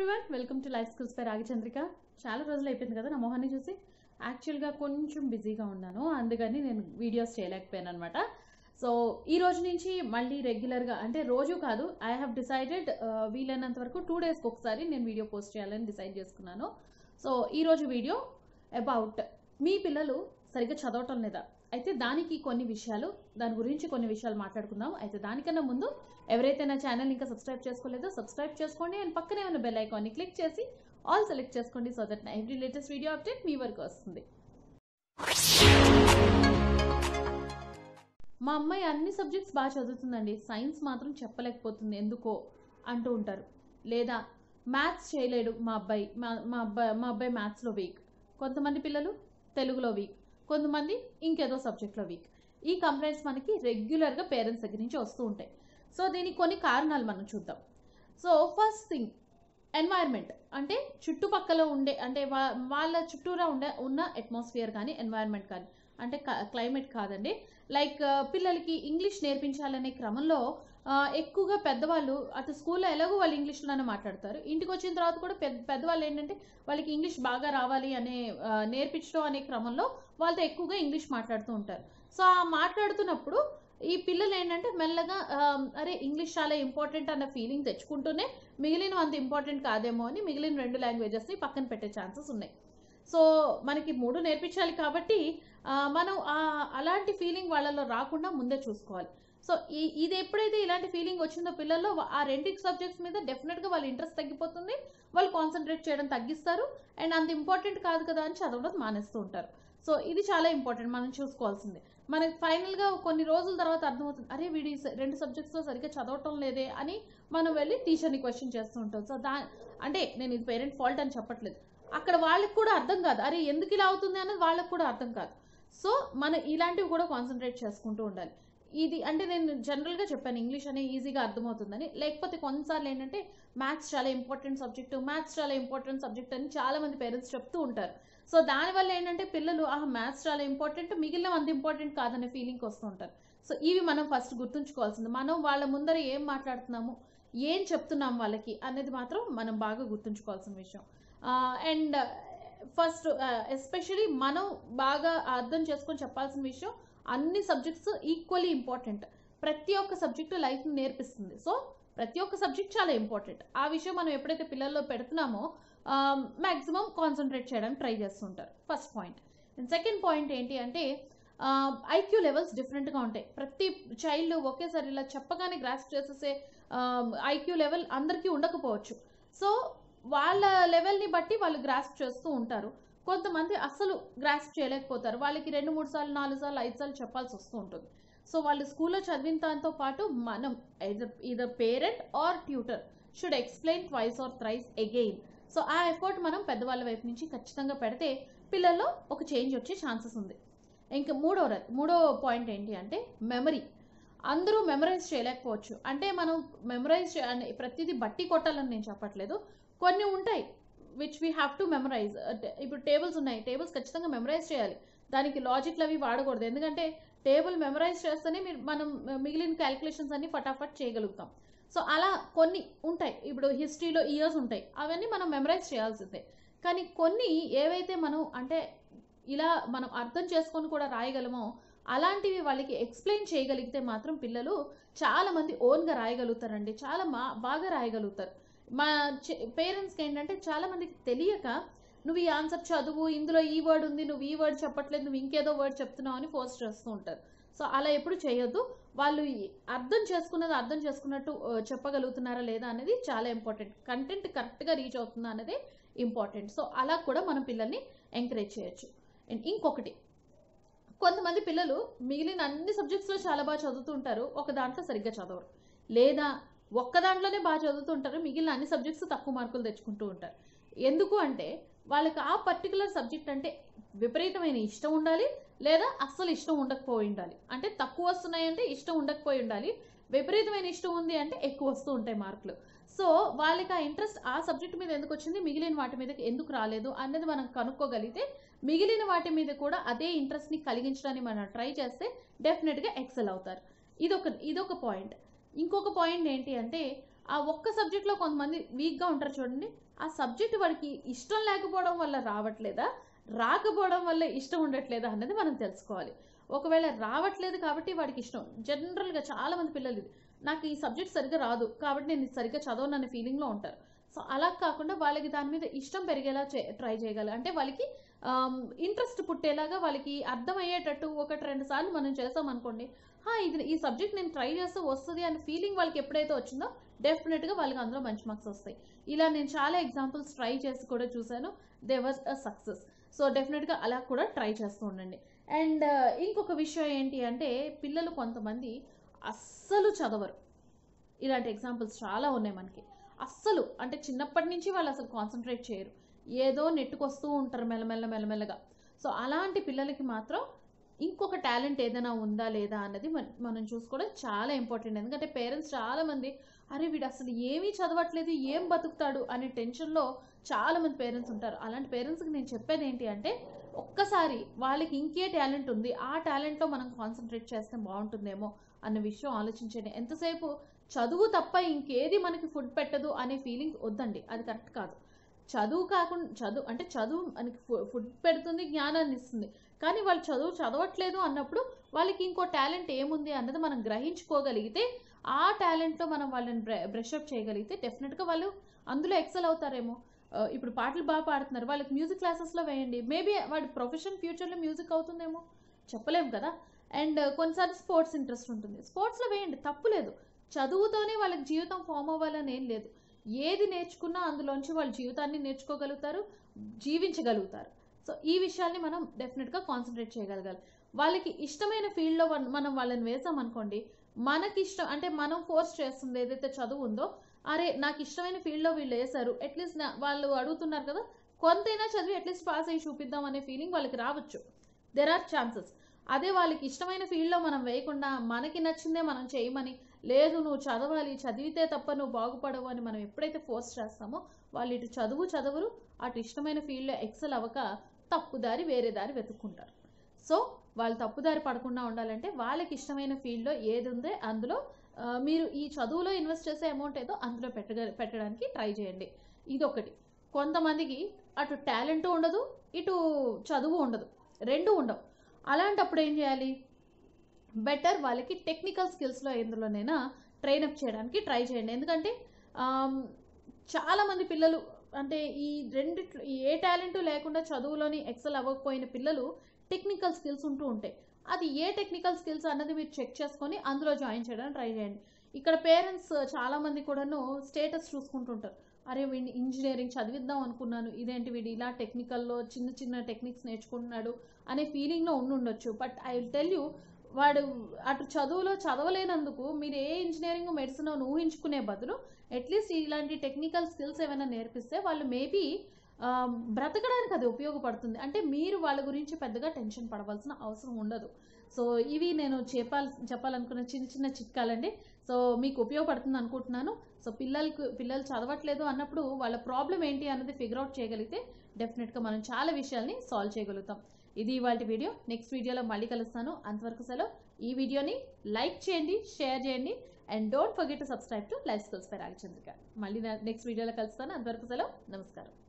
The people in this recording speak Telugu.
everyone welcome to life skills పై రాగిచంద్రిక చాలా రోజులు అయిపోయింది కదా నా మొహాన్ని చూసి యాక్చువల్గా కొంచెం బిజీగా ఉన్నాను అందుకని నేను వీడియోస్ చేయలేకపోయాను అనమాట సో ఈ రోజు నుంచి మళ్ళీ రెగ్యులర్గా అంటే రోజు కాదు ఐ హ్యావ్ డిసైడెడ్ వీలైనంత వరకు టూ డేస్కి ఒకసారి నేను వీడియో పోస్ట్ చేయాలని డిసైడ్ చేసుకున్నాను సో ఈరోజు వీడియో అబౌట్ మీ పిల్లలు సరిగ్గా చదవటం లేదా అయితే దానికి కొన్ని విషయాలు దాని గురించి కొన్ని విషయాలు మాట్లాడుకుందాం అయితే దానికన్నా ముందు ఎవరైతే నా ఛానల్ ఇంకా సబ్స్క్రైబ్ చేసుకోలేదో సబ్స్క్రైబ్ చేసుకోండి అండ్ పక్కనే ఉన్న బెల్ ఐకాన్ని క్లిక్ చేసి ఆల్ సెలెక్ట్ చేసుకోండి సో దట్ నా ఎవ్రీ లేటెస్ట్ వీడియో అప్డేట్ మీ వరకు వస్తుంది మా అమ్మాయి అన్ని సబ్జెక్ట్స్ బాగా చదువుతుందండి సైన్స్ మాత్రం చెప్పలేకపోతుంది ఎందుకో అంటూ ఉంటారు లేదా మ్యాథ్స్ చేయలేడు మా అబ్బాయి మా మా అబ్బాయి మా అబ్బాయి మ్యాథ్స్లో వీక్ కొంతమంది పిల్లలు తెలుగులో వీక్ కొంతమంది ఇంకేదో సబ్జెక్ట్లో వీక్ ఈ కంప్లైంట్స్ మనకి రెగ్యులర్గా పేరెంట్స్ దగ్గర నుంచి వస్తూ ఉంటాయి సో దీనికి కొన్ని కారణాలు మనం చూద్దాం సో ఫస్ట్ థింగ్ ఎన్వైర్న్మెంట్ అంటే చుట్టుపక్కల ఉండే అంటే వా- వాళ్ళ చుట్టూరా ఉండే ఉన్న అట్మాస్ఫియర్ కానీ ఎన్వైర్న్మెంట్ కానీ అంటే క్లైమేట్ కాదండి లైక్ పిల్లలకి ఇంగ్లీష్ నేర్పించాలనే క్రమంలో ఆ, ఎక్కువగా పెద్దవాళ్ళు అటు స్కూల్లో ఎలాగో వాళ్ళు ఇంగ్లీష్లోనే మాట్లాడతారు ఇంటికి వచ్చిన తర్వాత కూడా పెద్ద పెద్దవాళ్ళు ఏంటంటే వాళ్ళకి ఇంగ్లీష్ బాగా రావాలి అనే ఆ, నేర్పించడం అనే క్రమంలో వాళ్ళతో ఎక్కువగా ఇంగ్లీష్ మాట్లాడుతూ ఉంటారు సో ఆ మాట్లాడుతున్నప్పుడు ఈ పిల్లలు ఏంటంటే మెల్లగా ఆ, అరే ఇంగ్లీష్ చాలా ఇంపార్టెంట్ అన్న ఫీలింగ్ తెచ్చుకుంటూనే మిగిలిన అంత ఇంపార్టెంట్ కాదేమో అని మిగిలిన రెండు లాంగ్వేజెస్ని పక్కన పెట్టే ఛాన్సెస్ ఉన్నాయి సో మనకి మూడు నేర్పించాలి కాబట్టి ఆ, మనం ఆ అలాంటి ఫీలింగ్ వాళ్ళలో రాకుండా ముందే చూసుకోవాలి సో ఈ ఇది ఎప్పుడైతే ఇలాంటి ఫీలింగ్ వచ్చిందో పిల్లల్లో వా- ఆ రెండు సబ్జెక్ట్స్ మీద డెఫినెట్గా వాళ్ళ ఇంట్రెస్ట్ తగ్గిపోతుంది వాళ్ళు కాన్సన్ట్రేట్ చేయడం తగ్గిస్తారు అండ్ అంత ఇంపార్టెంట్ కాదు కదా అని చదవడం మానేస్తూ ఉంటారు సో ఇది చాలా ఇంపార్టెంట్ మనం చూసుకోవాల్సిందే మనకి ఫైనల్గా కొన్ని రోజుల తర్వాత అర్థమవుతుంది అరే వీడి స- రెండు సబ్జెక్ట్స్లో సరిగ్గా చదవటం లేదే అని మనం వెళ్ళి టీచర్ని క్వశ్చన్ చేస్తూ ఉంటాం సో దా అంటే నేను ఇది పేరెంట్ ఫాల్ట్ అని చెప్పట్లేదు అక్కడ వాళ్ళకి కూడా అర్థం కాదు అరే ఎందుకు ఇలా అవుతుంది అనేది వాళ్ళకి కూడా అర్థం కాదు సో మనం ఇలాంటివి కూడా కాన్సన్ట్రేట్ చేసుకుంటూ ఉండాలి ఇది అంటే నేను జనరల్గా చెప్పాను ఇంగ్లీష్ అనే ఈజీగా అర్థమవుతుందని లేకపోతే కొన్నిసార్లు ఏంటంటే మ్యాథ్స్ చాలా ఇంపార్టెంట్ సబ్జెక్టు మ్యాథ్స్ చాలా ఇంపార్టెంట్ సబ్జెక్ట్ అని చాలా మంది పేరెంట్స్ చెప్తూ ఉంటారు సో దానివల్ల ఏంటంటే పిల్లలు ఆహా మ్యాథ్స్ చాలా ఇంపార్టెంట్ మిగిలిన అంత ఇంపార్టెంట్ కాదనే ఫీలింగ్కి వస్తూ ఉంటారు సో ఇవి మనం ఫస్ట్ గుర్తుంచుకోవాల్సింది మనం వాళ్ళ ముందర ఏం మాట్లాడుతున్నాము ఏం చెప్తున్నాం వాళ్ళకి అనేది మాత్రం మనం బాగా గుర్తుంచుకోవాల్సిన విషయం అండ్ ఫస్ట్ ఎస్పెషలీ మనం బాగా అర్థం చేసుకొని చెప్పాల్సిన విషయం అన్ని సబ్జెక్ట్స్ ఈక్వల్లీ ఇంపార్టెంట్ ప్రతి ఒక్క సబ్జెక్టు లైఫ్ని నేర్పిస్తుంది సో ప్రతి ఒక్క సబ్జెక్ట్ చాలా ఇంపార్టెంట్ ఆ విషయం మనం ఎప్పుడైతే పిల్లల్లో పెడుతున్నామో మ్యాక్సిమం కాన్సన్ట్రేట్ చేయడానికి ట్రై చేస్తుంటారు first point and second point ఏంటి అంటే ఐక్యూ లెవెల్స్ డిఫరెంట్గా ఉంటాయి ప్రతి చైల్డ్ ఒకేసారి ఇలా చెప్పగానే గ్రాస్ప్ చేసేసే ఐక్యూ లెవెల్ అందరికీ ఉండకపోవచ్చు సో వాళ్ళ లెవెల్ని బట్టి వాళ్ళు గ్రాస్ప్ చేస్తూ ఉంటారు కొంతమంది అసలు గ్రాస్ప్ చేయలేకపోతారు వాళ్ళకి రెండు మూడు సార్లు నాలుగు సార్లు ఐదు సార్లు చెప్పాల్సి వస్తూ ఉంటుంది సో వాళ్ళు స్కూల్లో చదివిన దాంతో పాటు మనం either parent or tutor should explain twice or thrice again so ఆ ఎఫర్ట్ మనం పెద్దవాళ్ళ వైపు నుంచి ఖచ్చితంగా పెడితే పిల్లల్లో ఒక చేంజ్ వచ్చే ఛాన్సెస్ ఉంది ఇంకా మూడో ర- మూడో పాయింట్ ఏంటి అంటే మెమరీ అందరూ మెమరైజ్ చేయలేకపోవచ్చు అంటే మనం మెమరైజ్ ప్రతిదీ బట్టి కొట్టాలని నేను చెప్పట్లేదు కొన్ని ఉంటాయి which we have to memorise ఇప్పుడు టేబుల్స్ ఉన్నాయి టేబుల్స్ ఖచ్చితంగా మెమరైజ్ చేయాలి దానికి లాజిక్లు అవి వాడకూడదు ఎందుకంటే టేబుల్ మెమరైజ్ చేస్తేనే మీరు మనం మిగిలిన క్యాలిక్యులేషన్స్ అన్ని ఫటాఫట్ చేయగలుగుతాం సో అలా కొన్ని ఉంటాయి ఇప్పుడు హిస్టరీలో ఇయర్స్ ఉంటాయి అవన్నీ మనం మెమరైజ్ చేయాల్సిందే కానీ కొన్ని ఏవైతే మనం అంటే ఇలా మనం అర్థం చేసుకొని కూడా రాయగలమో అలాంటివి వాళ్ళకి ఎక్స్ప్లెయిన్ చేయగలిగితే మాత్రం పిల్లలు చాలా మంది ఓన్గా రాయగలుగుతారండి చాలా మా బాగా రాయగలుగుతారు మా పేరెంట్స్కి ఏంటంటే చాలా మందికి తెలియక నువ్వు ఈ ఆన్సర్ చదువు ఇందులో ఈ వర్డ్ ఉంది నువ్వు ఈ వర్డ్ చెప్పట్లేదు నువ్వు ఇంకేదో వర్డ్ చెప్తున్నావు అని ఫోర్స్ చేస్తూ ఉంటారు సో అలా ఎప్పుడు చేయొద్దు వాళ్ళు ఈ అర్థం చేసుకున్నది అర్థం చేసుకున్నట్టు ఆ, చెప్పగలుగుతున్నారా లేదా అనేది చాలా ఇంపార్టెంట్ కంటెంట్ కరెక్ట్గా రీచ్ అవుతుందా అనేది ఇంపార్టెంట్ సో అలా కూడా మనం పిల్లల్ని ఎంకరేజ్ చేయొచ్చు అండ్ ఇంకొకటి కొంతమంది పిల్లలు మిగిలిన అన్ని సబ్జెక్ట్స్లో చాలా బాగా చదువుతుంటారు ఒక దాంట్లో సరిగ్గా చదవరు లేదా ఒక్క దాంట్లోనే బాగా చదువుతుంటారు మిగిలిన అన్ని సబ్జెక్ట్స్ తక్కువ మార్కులు తెచ్చుకుంటూ ఉంటారు ఎందుకు అంటే వాళ్ళకి ఆ పర్టికులర్ సబ్జెక్ట్ అంటే విపరీతమైన ఇష్టం ఉండాలి లేదా అస్సలు ఇష్టం ఉండకపోయి ఉండాలి అంటే తక్కువ వస్తున్నాయంటే ఇష్టం ఉండకపోయి ఉండాలి విపరీతమైన ఇష్టం ఉంది అంటే ఎక్కువ వస్తూ ఉంటాయి మార్కులు సో వాళ్ళకి ఆ ఇంట్రెస్ట్ ఆ సబ్జెక్ట్ మీద ఎందుకు వచ్చింది మిగిలిన వాటి మీద ఎందుకు రాలేదు అన్నది మనం కనుక్కోగలిగితే మిగిలిన వాటి మీద కూడా అదే ఇంట్రెస్ట్ని కలిగించడానికి మనం ట్రై చేస్తే డెఫినెట్గా ఎక్సెల్ అవుతారు ఇదొక ఇదొక పాయింట్ ఇంకొక పాయింట్ ఏంటి అంటే ఆ ఒక్క సబ్జెక్ట్లో కొంతమంది వీక్గా ఉంటారు చూడండి ఆ సబ్జెక్ట్ వాడికి ఇష్టం లేకపోవడం వల్ల రావట్లేదా రాకపోవడం వల్ల ఇష్టం ఉండట్లేదా అన్నది మనం తెలుసుకోవాలి ఒకవేళ రావట్లేదు కాబట్టి వాడికి ఇష్టం జనరల్గా చాలా మంది పిల్లలు ఇది నాకు ఈ సబ్జెక్ట్ సరిగ్గా రాదు కాబట్టి నేను ఇది సరిగ్గా చదవను అనే ఫీలింగ్లో ఉంటారు సో అలా కాకుండా వాళ్ళకి దాని మీద ఇష్టం పెరిగేలా చే ట్రై చేయగలరు అంటే వాళ్ళకి ఇంట్రెస్ట్ పుట్టేలాగా వాళ్ళకి అర్థమయ్యేటట్టు ఒకటి రెండు సార్లు మనం చేసాం అనుకోండి "హా, ఇది ఈ సబ్జెక్ట్ నేను ట్రై చేస్తే వస్తుంది అనే ఫీలింగ్ వాళ్ళకి ఎప్పుడైతే వచ్చిందో డెఫినెట్గా వాళ్ళకి అందులో మంచి మార్క్స్ వస్తాయి ఇలా నేను చాలా ఎగ్జాంపుల్స్ ట్రై చేసి కూడా చూశాను they was a success so డెఫినెట్గా అలా కూడా ట్రై చేస్తూ ఉండండి అండ్ ఇంకొక విషయం ఏంటి అంటే పిల్లలు కొంతమంది అస్సలు చదవరు ఇలాంటి ఎగ్జాంపుల్స్ చాలా ఉన్నాయి మనకి అస్సలు అంటే చిన్నప్పటి నుంచి వాళ్ళు అసలు కాన్సన్ట్రేట్ చేయరు ఏదో నెట్టుకొస్తూ ఉంటారు మెల్లమెల్ల మెల్లమెల్లగా సో అలాంటి పిల్లలకి మాత్రం ఇంకొక టాలెంట్ ఏదైనా ఉందా లేదా అన్నది మన- మనం చూసుకోవడం చాలా ఇంపార్టెంట్ ఎందుకంటే పేరెంట్స్ చాలా మంది అరే వీడు అసలు ఏమీ చదవట్లేదు ఏం బతుకుతాడు అనే టెన్షన్లో చాలా మంది పేరెంట్స్ ఉంటారు అలాంటి పేరెంట్స్కి నేను చెప్పేది ఏంటి అంటే ఒక్కసారి వాళ్ళకి ఇంకే టాలెంట్ ఉంది ఆ టాలెంట్లో మనం కాన్సన్ట్రేట్ చేస్తే బాగుంటుందేమో అన్న విషయం ఆలోచించండి ఎంతసేపు చదువు తప్ప ఇంకేది మనకి ఫుడ్ పెట్టదు అనే ఫీలింగ్ వద్దండి అది కరెక్ట్ కాదు చదువు కాకుండా చదువు అంటే చదువు మనకి ఫు- ఫుడ్ పెడుతుంది జ్ఞానాన్ని ఇస్తుంది కానీ వాళ్ళు చదువు చదవట్లేదు అన్నప్పుడు వాళ్ళకి ఇంకో టాలెంట్ ఏముంది అన్నది మనం గ్రహించుకోగలిగితే ఆ టాలెంట్లో మనం వాళ్ళని బ్రషప్ చేయగలిగితే డెఫినెట్గా వాళ్ళు అందులో ఎక్సెల్ అవుతారేమో ఆ, ఇప్పుడు పాటలు బాగా పాడుతున్నారు వాళ్ళకి మ్యూజిక్ క్లాసెస్లో వేయండి మేబీ వాడి ప్రొఫెషన్ ఫ్యూచర్లో మ్యూజిక్ అవుతుందేమో చెప్పలేము కదా అండ్ కొన్నిసార్లు స్పోర్ట్స్ ఇంట్రెస్ట్ ఉంటుంది స్పోర్ట్స్లో వేయండి తప్పులేదు చదువుతోనే వాళ్ళకి జీవితం ఫామ్ అవ్వాలని ఏం లేదు ఏది నేర్చుకున్నా అందులోంచి వాళ్ళ జీవితాన్ని నేర్చుకోగలుగుతారు జీవించగలుగుతారు సో ఈ విషయాల్ని మనం డెఫినెట్గా కాన్సన్ట్రేట్ చేయగలగాలి వాళ్ళకి ఇష్టమైన ఫీల్డ్లో మనం వాళ్ళని వేసామనుకోండి మనకి ఇష్టం అంటే మనం ఫోర్స్ చేస్తుంది ఏదైతే చదువు ఉందో అరే నాకు ఇష్టమైన ఫీల్డ్లో వీళ్ళు వేశారు అట్లీస్ట్ వాళ్ళు అడుగుతున్నారు కదా కొంతైనా చదివి అట్లీస్ట్ పాస్ అయ్యి చూపిద్దాం అనే ఫీలింగ్ వాళ్ళకి రావచ్చు దెర్ ఆర్ ఛాన్సెస్ అదే వాళ్ళకి ఇష్టమైన ఫీల్డ్లో మనం వేయకుండా మనకి నచ్చిందే మనం చేయమని లేదు నువ్వు చదవాలి చదివితే తప్ప నువ్వు బాగుపడవు అని మనం ఎప్పుడైతే ఫోర్స్ చేస్తామో వాళ్ళు ఇటు చదువు చదవరు అటు ఇష్టమైన ఫీల్డ్లో ఎక్సెల్ అవ్వక తప్పుదారి వేరే దారి వెతుక్కుంటారు సో వాళ్ళు తప్పుదారి పడకుండా ఉండాలంటే వాళ్ళకి ఇష్టమైన ఫీల్డ్లో ఏది ఉందో అందులో ఆ, మీరు ఈ చదువులో ఇన్వెస్ట్ చేసే అమౌంట్ ఏదో అందులో పెట్టగ పెట్టడానికి ట్రై చేయండి ఇదొకటి కొంతమందికి అటు టాలెంట్ ఉండదు ఇటు చదువు ఉండదు రెండు ఉండవు అలాంటప్పుడు ఏం చేయాలి బెటర్ వాళ్ళకి టెక్నికల్ స్కిల్స్లో ఎందులోనైనా ట్రైనప్ చేయడానికి ట్రై చేయండి ఎందుకంటే ఆమ్, చాలామంది పిల్లలు అంటే ఈ రెండు ఏ టాలెంట్ లేకుండా చదువులోని ఎక్సెల్ అవ్వకపోయిన పిల్లలు టెక్నికల్ స్కిల్స్ ఉంటూ ఉంటాయి అది ఏ టెక్నికల్ స్కిల్స్ అన్నది మీరు చెక్ చేసుకొని అందులో జాయిన్ చేయడానికి ట్రై చేయండి ఇక్కడ పేరెంట్స్ చాలామంది కూడాను స్టేటస్ చూసుకుంటుంటారు అరే వీడిని ఇంజనీరింగ్ చదివిద్దాం అనుకున్నాను ఇదేంటి వీడు ఇలా టెక్నికల్లో చిన్న చిన్న టెక్నిక్స్ నేర్చుకుంటున్నాడు అనే ఫీలింగ్లో ఉండి ఉండొచ్చు but I will tell you వాడు అటు చదువులో చదవలేనందుకు మీరు ఏ ఇంజనీరింగ్ మెడిసిన్ ఊహించుకునే బదులు అట్లీస్ట్ ఇలాంటి టెక్నికల్ స్కిల్స్ ఏమైనా నేర్పిస్తే వాళ్ళు మేబీ బ్రతకడానికి అది ఉపయోగపడుతుంది అంటే మీరు వాళ్ళ గురించి పెద్దగా టెన్షన్ పడవలసిన అవసరం ఉండదు సో ఇవి నేను చెప్పాలి చెప్పాలనుకున్న చిన్న చిన్న చిట్కాలండి సో మీకు ఉపయోగపడుతుంది అనుకుంటున్నాను సో పిల్లలకు పిల్లలు చదవట్లేదు అన్నప్పుడు వాళ్ళ ప్రాబ్లం ఏంటి అన్నది ఫిగర్ అవుట్ చేయగలిగితే డెఫినెట్గా మనం చాలా విషయాల్ని సాల్వ్ చేయగలుగుతాం ఇది ఇవాళ వీడియో నెక్స్ట్ వీడియోలో మళ్ళీ కలుస్తాను అంతవరకు సెలవు ఈ వీడియోని లైక్ చేయండి షేర్ చేయండి and don't forget to subscribe to life skills పై రాగచంద్రిక మళ్ళీ నెక్స్ట్ వీడియోలో కలుస్తాను అంతవరకు సెలవు నమస్కారం